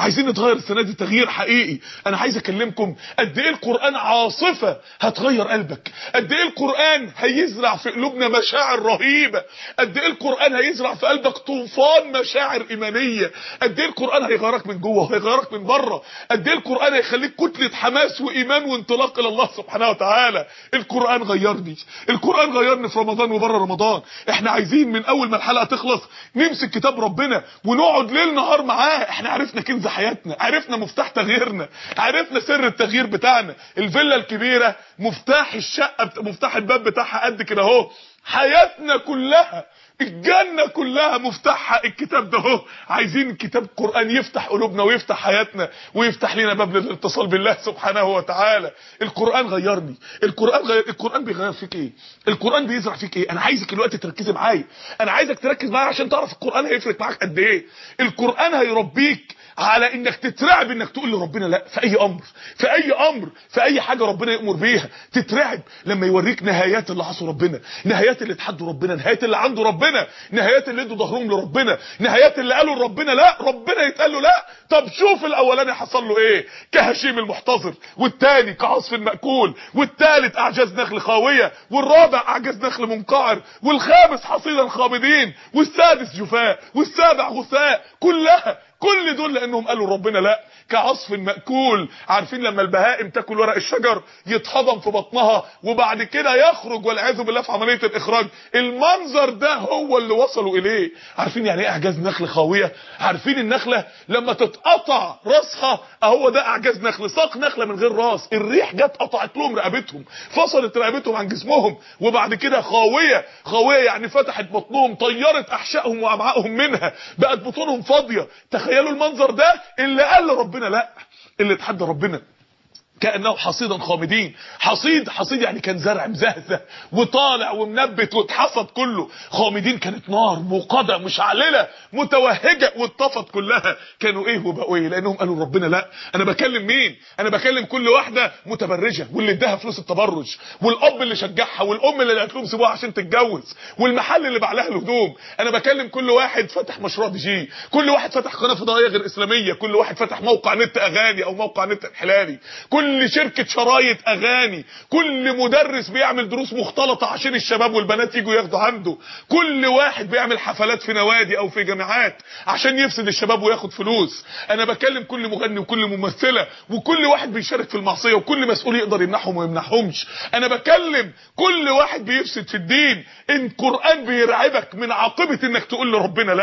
عايزين نتغير السنه دي تغيير حقيقي انا عايز اكلمكم قد ايه القران عاصفه هتغير قلبك قد ايه القران هيزرع في قلوبنا مشاعر رهيبه قد ايه القران هيزرع في قلبك طوفان مشاعر ايمانيه قد ايه القران هيغيرك من جوه وهيغيرك من بره قد ايه القران هيخليك كتله حماس وايمان وانطلاق الى الله سبحانه وتعالى القران غيرني القران غيرني في رمضان وبره رمضان احنا عايزين من اول ما الحلقه تخلص نمسك كتاب ربنا ونقعد ليل نهار معاه احنا عرفنا كنز حياتنا عرفنا مفتاح تغييرنا عرفنا سر التغيير بتاعنا الفيلا الكبيره مفتاح الشقه بت... مفتاح الباب بتاعها قد كده اهو حياتنا كلها الجنة كلها مفتاحها الكتاب ده اهو عايزين كتاب قرآن يفتح قلوبنا ويفتح حياتنا ويفتح لنا باب للاتصال بالله سبحانه وتعالى القرآن غيرني القرآن غير القرآن بيغير فيك ايه القرآن بيزرع فيك ايه انا عايزك الوقت تركزي معايا انا عايزك تركز معايا عشان تعرف القرآن هيفرق معاك قد ايه القرآن هيربيك على انك تترعب انك تقول لربنا لا في اي امر في اي امر في اي حاجه ربنا يامر بيها تترعب لما يوريك نهايات اللي عصوا ربنا نهايات اللي اتحدوا ربنا نهايات اللي عنده ربنا نهايات اللي ادوا ظهرهم لربنا نهايات اللي قالوا لربنا لا ربنا يتقال له لا طب شوف الاولاني حصل له ايه كهشيم المحتضر والتاني كعصف المأكول والتالت اعجاز نخل خاويه والرابع اعجاز نخل منقعر والخامس حصيدا خامدين والسادس جفاء والسابع غثاء كلها كل دول لانهم قالوا ربنا لا كعصف مأكول عارفين لما البهائم تاكل ورق الشجر يتهضم في بطنها وبعد كده يخرج والعياذ بالله في عمليه الاخراج المنظر ده هو اللي وصلوا اليه عارفين يعني ايه اعجاز نخل خاويه عارفين النخله لما تتقطع راسها اهو ده اعجاز نخل ساق نخله من غير راس الريح جت قطعت لهم رقبتهم فصلت رقبتهم عن جسمهم وبعد كده خاويه خاويه يعني فتحت بطنهم طيرت احشائهم وامعائهم منها بقت بطونهم فاضيه تخيلوا المنظر ده اللي قال ربنا لا اللي اتحدى ربنا كانه حصيدا خامدين حصيد حصيد يعني كان زرع مزهزه وطالع ومنبت واتحصد كله خامدين كانت نار موقده مشعلله متوهجه واتطفت كلها كانوا ايه وبقوا ايه لانهم قالوا ربنا لا انا بكلم مين انا بكلم كل واحده متبرجه واللي اداها فلوس التبرج والاب اللي شجعها والام اللي قالت لهم سيبوها عشان تتجوز والمحل اللي باع لها الهدوم انا بكلم كل واحد فتح مشروع دي جي كل واحد فتح قناه فضائيه غير اسلاميه كل واحد فتح موقع نت اغاني او موقع نت انحلالي كل شركه شرايط اغاني كل مدرس بيعمل دروس مختلطه عشان الشباب والبنات يجوا ياخدوا عنده كل واحد بيعمل حفلات في نوادي او في جامعات عشان يفسد الشباب وياخد فلوس انا بكلم كل مغني وكل ممثله وكل واحد بيشارك في المعصيه وكل مسؤول يقدر يمنحهم وما يمنحهمش انا بكلم كل واحد بيفسد في الدين ان قران بيرعبك من عاقبه انك تقول لربنا لا